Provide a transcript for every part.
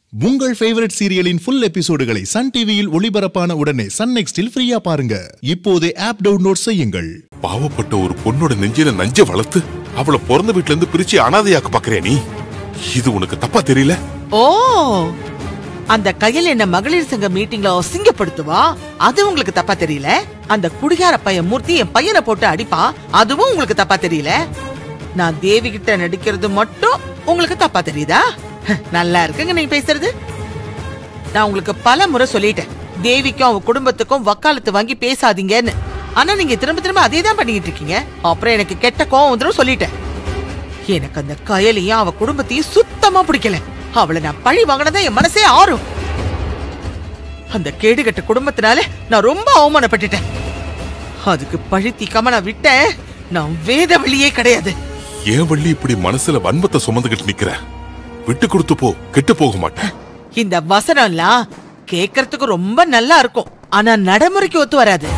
உங்கள் ஃபேவரட் சீரியலின் ஃபுல் எபிசோடுகளை சன் டிவியில் ஒளிபரப்பான உடனே சன் நெக்ஸ்டில் ஃப்ரீயா பாருங்க இப்போதே ஆப் டவுன்லோட் செய்யுங்கள் பாவப்பட்ட ஒரு பொண்ணோட நெஞ்சில நஞ்ச வளர்த்து அவளை பிறந்த வீட்ல இருந்து பிரிச்சு அனாதையாக்க பாக்குறியா நீ இது உனக்கு தப்பா தெரியல ஓ அந்த கையில் என்ன மகளிர் சங்க மீட்டிங்ல அசிங்கப்படுத்துவா அது உங்களுக்கு தப்பா தெரியல அந்த குடிகார பையன் மூர்த்தி என் பையனை போட்டு அடிப்பா அதுவும் உங்களுக்கு தப்பா தெரியல நான் தேவி கிட்ட நடிக்கிறது மட்டும் உங்களுக்கு தப்பா தெரியுதா நல்லா இருக்குங்க நீங்க பேசுறது நான் உங்களுக்கு பல முறை சொல்லிட்டேன் தேவிக்கும் அவ குடும்பத்துக்கும் வக்காலத்து வாங்கி பேசாதீங்கன்னு ஆனா நீங்க திரும்ப திரும்ப அதே தான் பண்ணிக்கிட்டு இருக்கீங்க அப்புறம் எனக்கு கெட்ட கோவம் வந்துடும் சொல்லிட்டேன் எனக்கு அந்த கயலையும் அவ குடும்பத்தையும் சுத்தமா பிடிக்கல அவளை நான் பழி வாங்கினதா என் மனசே ஆறும் அந்த கேடுகட்ட குடும்பத்தினால நான் ரொம்ப அவமானப்பட்டுட்டேன் அதுக்கு பழி தீக்காம நான் விட்டேன் நான் வேத வழியே கிடையாது ஏன் வள்ளி இப்படி மனசுல வன்மத்தை சுமந்துகிட்டு நிக்கிற விட்டு கொடுத்து போ கெட்டு போக மாட்டேன் இந்த வசனம்லாம் கேட்கறதுக்கு ரொம்ப நல்லா இருக்கும் ஆனா நடைமுறைக்கு ஒத்து வராது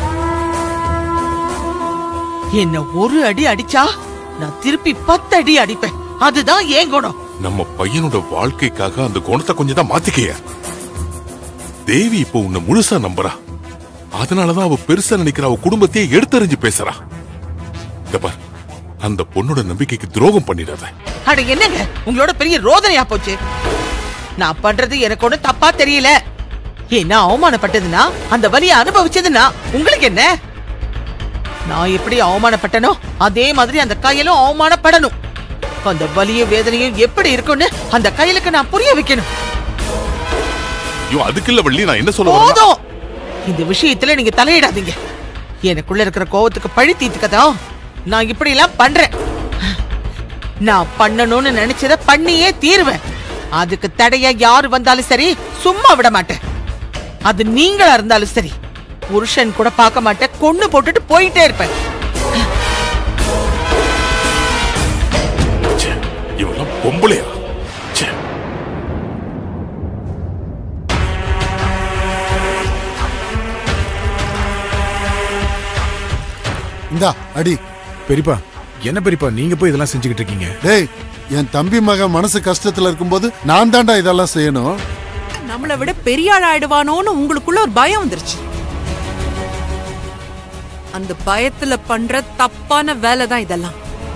என்ன ஒரு அடி அடிச்சா நான் திருப்பி பத்து அடி அடிப்பேன் அதுதான் ஏன் குணம் நம்ம பையனோட வாழ்க்கைக்காக அந்த குணத்தை கொஞ்சம் தான் மாத்திக்கைய தேவி இப்போ உன்னை முழுசா நம்புறா அதனாலதான் அவ பெருசா நினைக்கிற அவ குடும்பத்தையே எடுத்தறிஞ்சு பேசுறா இந்த பார் அந்த பொண்ணோட நம்பிக்கைக்கு துரோகம் பண்ணிடாத அட என்னங்க உங்களோட பெரிய ரோதனையா போச்சு நான் பண்றது எனக்கு ஒண்ணு தப்பா தெரியல என்ன அவமானப்பட்டதுன்னா அந்த வலியை அனுபவிச்சதுன்னா உங்களுக்கு என்ன நான் எப்படி அவமானப்பட்டனோ அதே மாதிரி அந்த கையிலும் அவமானப்படணும் அந்த வலியும் வேதனையும் எப்படி இருக்கும்னு அந்த கையிலுக்கு நான் புரிய வைக்கணும் ஐயோ அதுக்கு இல்ல வள்ளி நான் என்ன சொல்ல வரேன்னா- போதும் இந்த விஷயத்துல நீங்க தலையிடாதீங்க எனக்குள்ள இருக்கிற கோவத்துக்கு பழி தீர்த்துக்கதான் நான் இப்படி எல்லாம் பண்றேன் நான் பண்ணணும்னு நினைச்சத பண்ணியே தீருவேன் அதுக்கு தடையா யாரு வந்தாலும் சரி சும்மா விட மாட்டேன் அது நீங்களா இருந்தாலும் சரி புருஷன் கூட பார்க்க மாட்டேன் கொன்னு போட்டுட்டு போயிட்டே இருப்பேன் ச்சே, இவெல்லாம் பொம்பளையா ச்சே. இந்தா அடி பெரியப்பா என்ன பெரியப்பா நீங்க போய் இதெல்லாம் செஞ்சுக்கிட்டு இருக்கீங்க டேய் என் தம்பி மகன் மனசு கஷ்டத்துல இருக்கும்போது நான் தான்டா இதெல்லாம் செய்யணும் நம்மளை விட பெரிய ஆள் ஆயிடுவானோன்னு உங்களுக்குள்ள ஒரு பயம் வந்துருச்சு அந்த பயத்துல பண்ற தப்பான வேலை தான் இதெல்லாம்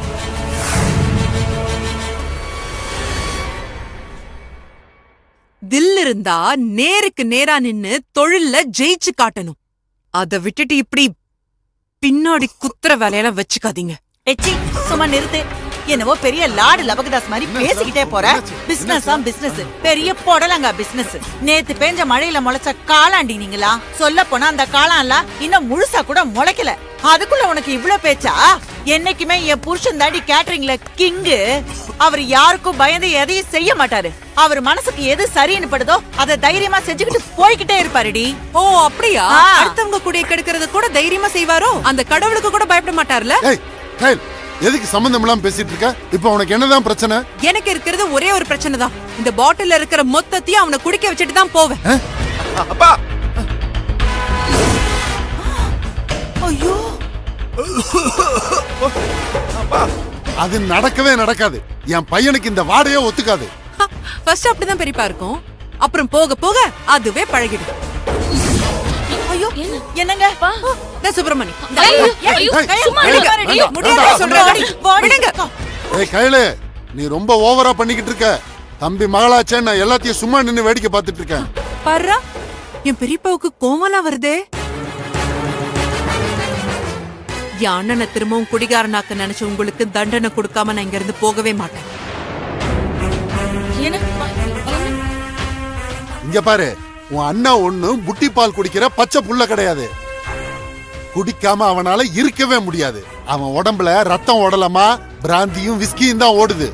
தில் இருந்தா நேருக்கு நேரா நின்னு தொழில்ல ஜெயிச்சு காட்டணும் அத விட்டுட்டு இப்படி பின்னாடி குத்துற வேலையெல்லாம் வச்சுக்காதீங்க எச்சி சும்மா நிறுத்து என்னவோ பெரிய லாடு லபகதாஸ் மாதிரி பேசிக்கிட்டே போற பிசினஸ் தான் பிசினஸ் பெரிய போடலங்க பிசினஸ் நேத்து பேஞ்ச மழையில முளைச்ச காளாண்டி நீங்களா சொல்ல போனா அந்த காளான்லாம் இன்னும் முழுசா கூட முளைக்கல அதுக்குள்ள உனக்கு இவ்ளோ பேச்சா என்னைக்குமே என் புருஷன் தாடி கேட்டரிங்ல கிங்கு அவர் யாருக்கும் பயந்து எதையும் செய்ய மாட்டாரு அவர் மனசுக்கு எது சரின்னு படுதோ அதை தைரியமா செஞ்சுக்கிட்டு போய்கிட்டே இருப்பாருடி ஓ அப்படியா ஆ. அடுத்தவங்க கூடிய கெடுக்கிறது கூட தைரியமா செய்வாரோ அந்த கடவுளுக்கு கூட பயப்பட மாட்டார்ல ஏய் கைல் எதுக்கு சம்பந்தம் இல்லாம பேசிட்டு இருக்க இப்போ உனக்கு என்னதான் பிரச்சனை எனக்கு இருக்கிறது ஒரே ஒரு பிரச்சனை தான் இந்த பாட்டில்ல இருக்கிற மொத்தத்தையும் அவனை குடிக்க வச்சுட்டு தான் போவேன் ஐயோ அது நடக்கவே நடக்காது என் பையனுக்கு இந்த வாடையே ஒத்துக்காது ஃபர்ஸ்ட் அப்படிதான் பெரியப்பா இருக்கும் அப்புறம் போக போக அதுவே பழகிடும் ஐயோ என்னங்க நான் சுப்பிரமணி ஏய், சும்மா விடுங்க, இருங்க, வேண்டாம், முடியாத வேண்டாம். சொல்றேன் வாடி. விடுங்க ஏய் கையில நீ ரொம்ப ஓவரா பண்ணிக்கிட்டு இருக்க தம்பி மகளாச்சே நான் எல்லாத்தையும் சும்மா நின்னு வேடிக்கை பார்த்துட்டு இருக்கேன் பாருடா என் பெரியப்பாவுக்கு கோவம்லாம் வருதே என் அண்ணனை திரும்பவும் குடிகாரனாக்க நினைச்ச உங்களுக்கு தண்டனை கொடுக்காம நான் இங்க இருந்து போகவே மாட்டேன் இங்க பாரு உன் அண்ணா ஒண்ணு புட்டி பால் குடிக்கிற பச்சை புள்ள கிடையாது குடிக்காம அவனால இருக்கவே முடியாது அவன் உடம்புல ரத்தம் ஓடலமா பிராந்தியும் விஸ்கியும் தான் ஓடுது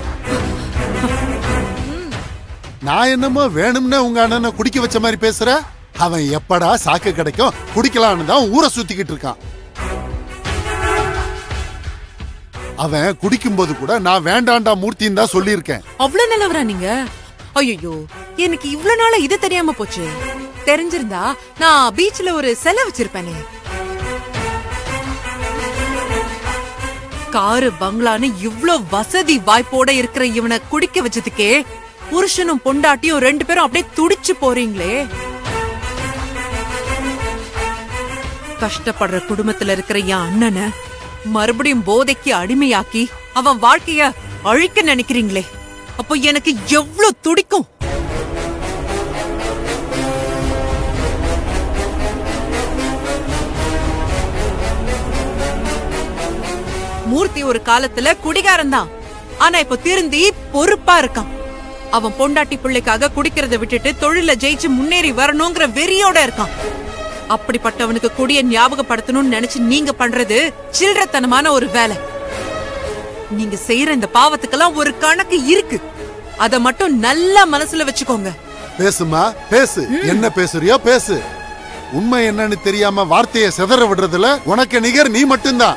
நான் என்னமோ வேணும்னே உங்க அண்ணனை குடிக்க வச்ச மாதிரி பேசுற அவன் எப்படா சாக்கு கிடைக்கும் குடிக்கலான்னு தான் ஊரை சுத்திக்கிட்டு இருக்கான் அவன் குடிக்கும்போது கூட நான் வேண்டாண்டா மூர்த்தின்னு தான் சொல்லியிருக்கேன் அவ்வளவு நல்லவரா நீங்க ஐயோ எனக்கு இவ்வளவு நாளா இது தெரியாம போச்சு தெரிஞ்சிருந்தா நான் பீச்ல ஒரு செலை வச்சிருப்பேனே காரு பங்களான்னு இவ்ளோ வசதி வாய்ப்போட இருக்கிற இவனை குடிக்க வச்சதுக்கே புருஷனும் பொண்டாட்டியும் ரெண்டு பேரும் அப்படியே துடிச்சு போறீங்களே கஷ்டப்படுற குடும்பத்துல இருக்கிற என் அண்ணனை மறுபடியும் போதைக்கு அடிமையாக்கி அவன் வாழ்க்கைய அழிக்க நினைக்கிறீங்களே அப்போ எனக்கு எவ்வளவு துடிக்கும் மூர்த்தி ஒரு காலத்துல குடிகாரன் தான் ஆனா இப்ப திருந்தி பொறுப்பா இருக்கான் அவன் பொண்டாட்டி பிள்ளைக்காக குடிக்கிறத விட்டுட்டு தொழில ஜெயிச்சு முன்னேறி வரணுங்கிற வெறியோட இருக்கான் அப்படிப்பட்டவனுக்கு குடிய ஞாபகப்படுத்தணும்னு நினைச்சு நீங்க பண்றது சில்லறத்தனமான ஒரு வேலை நீங்க செய்யற இந்த பாவத்துக்கெல்லாம் ஒரு கணக்கு இருக்கு அத மட்டும் நல்லா மனசுல வச்சுக்கோங்க பேசுமா பேசு என்ன பேசுறியோ பேசு உண்மை என்னன்னு தெரியாம வார்த்தையை சிதற விடுறதுல உனக்கு நிகர் நீ மட்டும்தான்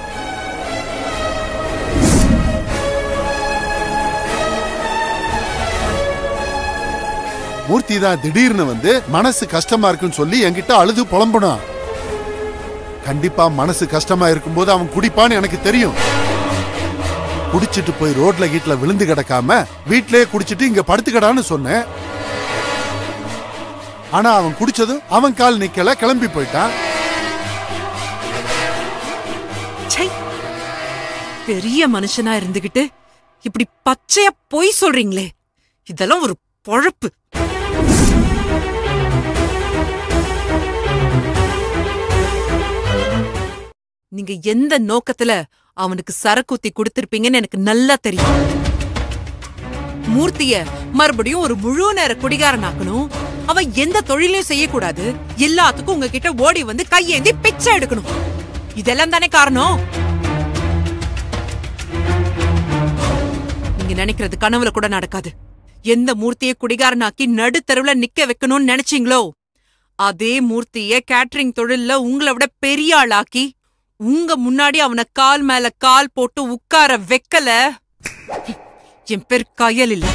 மூர்த்தி தான் திடீர்னு வந்து மனசு கஷ்டமா இருக்குன்னு சொல்லி என்கிட்ட அழுது புலம்புனான் கண்டிப்பா மனசு கஷ்டமா இருக்கும்போது அவன் குடிப்பான்னு எனக்கு தெரியும் குடிச்சிட்டு போய் ரோட்ல கீட்ல விழுந்து கிடக்காம வீட்லயே குடிச்சிட்டு இங்க படுத்துக்கடான்னு சொன்னேன் ஆனா அவன் குடிச்சதும் அவன் கால் நிக்கல கிளம்பி போயிட்டான் ச்சை பெரிய மனுஷனா இருந்துகிட்டு இப்படி பச்சையா பொய் சொல்றீங்களே இதெல்லாம் ஒரு பொழப்பு நீங்க எந்த நோக்கத்துல அவனுக்கு சரக்குத்தி கொடுத்திருப்பீங்கன்னு எனக்கு நல்லா தெரியும் மூர்த்திய மறுபடியும் ஒரு முழு நேர குடிகாரனாக்கணும் அவன் எந்த தொழிலையும் செய்யக்கூடாது எல்லாத்துக்கும் உங்ககிட்ட ஓடி வந்து கையேந்தி பிச்சை எடுக்கணும் இதெல்லாம் தானே காரணம் நீங்க நினைக்கிறது கனவுல கூட நடக்காது எந்த மூர்த்தியை குடிகாரனாக்கி நடுத்தருவுல நிக்க வைக்கணும்னு நினைச்சீங்களோ அதே மூர்த்திய கேட்டரிங் தொழில்ல உங்களை விட பெரிய ஆளாக்கி உங்க முன்னாடி அவனை கால் மேல கால் போட்டு உட்கார வைக்கல என் பேர் கயல் இல்ல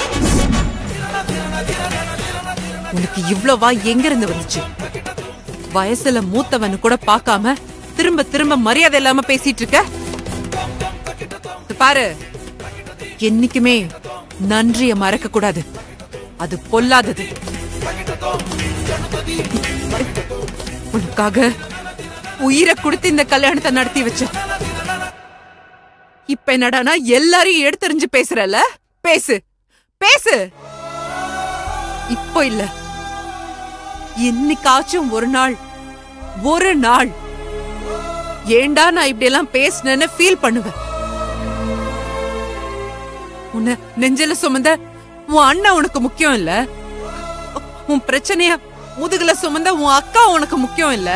உனக்கு இவ்வளவா எங்க இருந்து வந்துச்சு வயசுல மூத்தவனு கூட பார்க்காம திரும்ப திரும்ப மரியாதை இல்லாம பேசிட்டு இருக்க இது பாரு என்னைக்குமே நன்றிய மறக்க கூடாது அது பொல்லாதது உனக்காக உயிரை கொடுத்து இந்த கல்யாணத்தை நடத்தி வச்ச இப்ப என்னடானா எல்லாரையும் எடுத்தறிஞ்சு பேசுறல பேசு பேசு இப்போ இல்ல என்னைக்காச்சும் ஒரு நாள் ஒரு நாள் ஏண்டா நான் இப்படி எல்லாம் பேசினேன்னு ஃபீல் பண்ணுவேன் உன்னை நெஞ்சில சுமந்த உன் அண்ணன் உனக்கு முக்கியம் இல்ல உன் பிரச்சனைய முதுகுல சுமந்த உன் அக்கா உனக்கு முக்கியம் இல்ல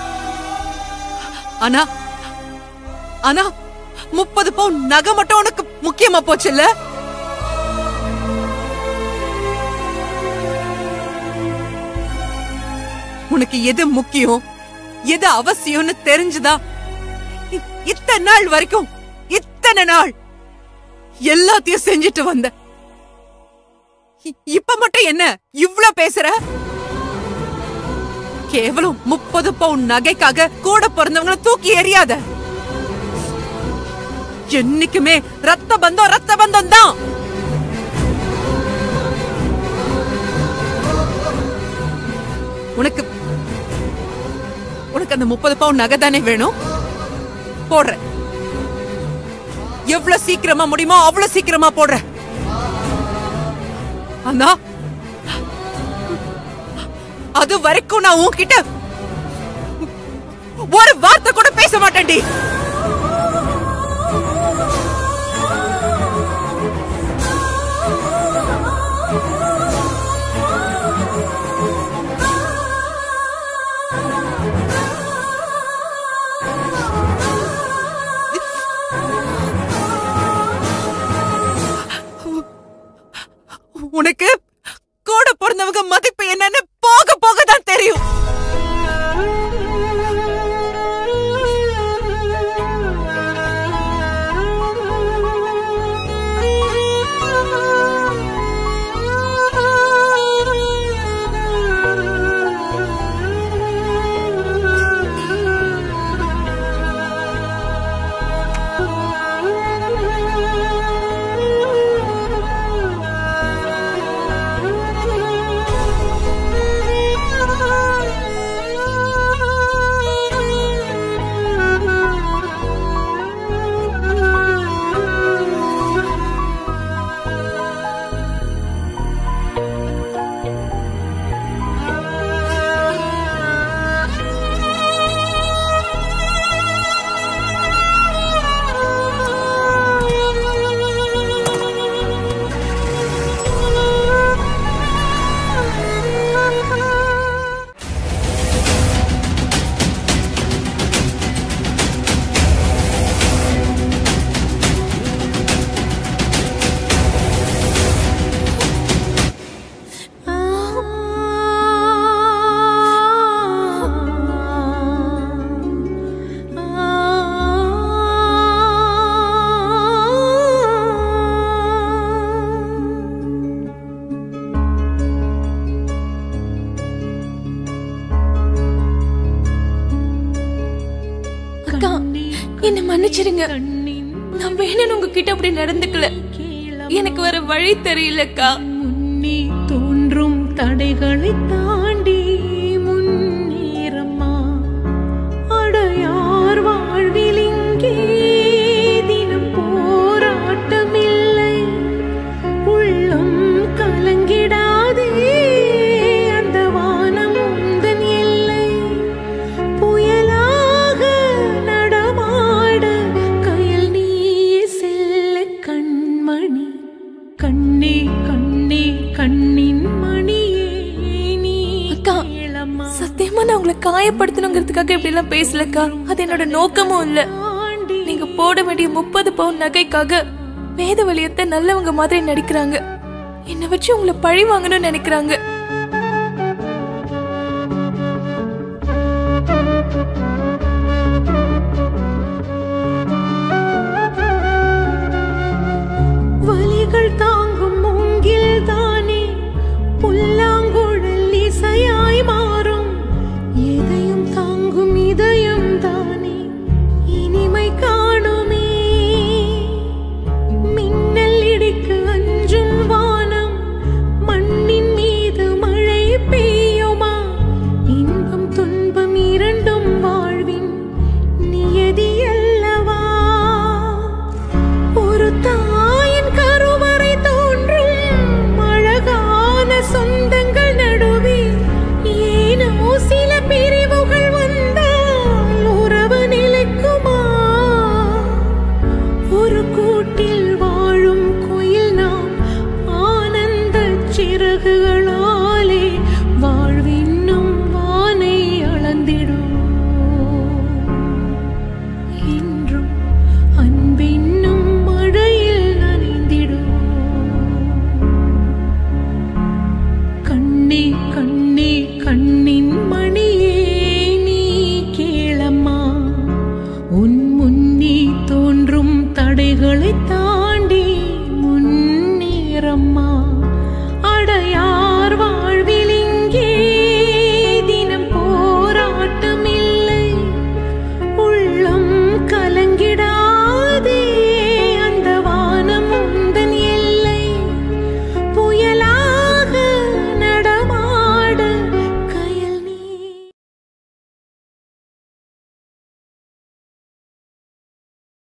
ஆனா ஆனா முப்பது பவுன் நகை மட்டும் உனக்கு முக்கியமா போச்சு இல்ல உனக்கு எது முக்கியம் எது அவசியம்னு தெரிஞ்சுதா இ- இத்தனை நாள் வரைக்கும் இத்தனை நாள் எல்லாத்தையும் செஞ்சுட்டு வந்த இ- இப்ப மட்டும் என்ன இவ்ளோ பேசுற கேவலம் முப்பது பவுன் நகைக்காக கூட பிறந்தவங்கள தூக்கி எறியாத என்னைக்குமே ரத்த பந்தம் ரத்த பந்தம் தான் உனக்கு உனக்கு அந்த முப்பது பவுன் நகை தானே வேணும் போடுறேன் எவ்வளவு சீக்கிரமா முடியுமோ அவ்வளவு சீக்கிரமா போடுறேன் ஆனா அது வரைக்கும் நான் உன்கிட்ட ஒரு வார்த்தை கூட பேச மாட்டேன்டி உனக்கு கூட பிறந்தவங்க மதிப்பு என்னன்னு போக போக தான் தெரியும் என்ன மன்னிச்சிருங்க நான் வேணும்னு உங்ககிட்ட அப்படி நடந்துக்கல எனக்கு வர வழி தெரியலக்கா முன்னே தோன்றும் தடைகளை தாண்டி முன்னேறம்மா அடையார் வாழ்வில் இங்கே தினம் போராட்டமில்லை உள்ளம் கலங்கிடாதே அந்த வானம் உந்தன் எல்லை புயலாக நடமாட கயல் நீ செல்ல கண்மணி கண்ணே கண்ணே கண்ணின் மணியே நீ அக்கா கேளம்மா. சத்தியமா நான் உங்களை காயப்படுத்தணுங்கிறதுக்காக இப்படி எல்லாம் பேசலக்கா அது என்னோட நோக்கமும் இல்ல நீங்க போட வேண்டிய முப்பது பவுன் நகைக்காக வேத வலியத்தை நல்லவங்க மாதிரி நடிக்கிறாங்க என்னை வச்சு உங்களை பழி வாங்கணும்னு நினைக்கிறாங்க